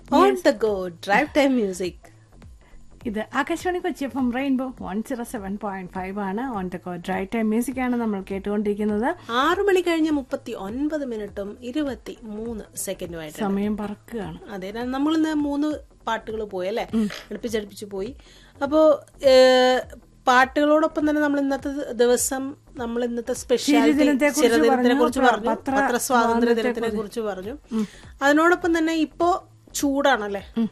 on the go drive time music ഇത് Akashvani Kochi F M rainbow one zero seven point five ആണ് on the go drive time music ആണ് നമ്മൾ കേട്ടുകൊണ്ടിരിക്കുന്നത് ആറു മണി കഴിഞ്ഞ് മുപ്പത്തി ഒൻപത് മിനിറ്റും ഇരുപത്തി മൂന്ന് സെക്കൻഡുമായിട്ട് സമയം പറക്കുകയാണ് അതെ നമ്മൾ ഇന്ന് മൂന്ന് പാട്ടുകൾ പോയി അല്ലെ അടുപ്പിച്ചടുപ്പിച്ച് പോയി അപ്പോ ഏഹ്, പാട്ടുകളോടൊപ്പം തന്നെ നമ്മൾ ഇന്നത്തെ ദിവസം നമ്മൾ ഇന്നത്തെ സ്പെഷ്യാലിറ്റി ചിരദിനത്തെക്കുറിച്ച് ചിരദിനത്തിനെ പറഞ്ഞു, കുറിച്ച് പറഞ്ഞു പത്ര പത്ര സ്വാതന്ത്ര്യ ദിനത്തിനെ കുറിച്ച് പറഞ്ഞു അതിനോടൊപ്പം തന്നെ ഇപ്പോ ചൂടാണല്ലേ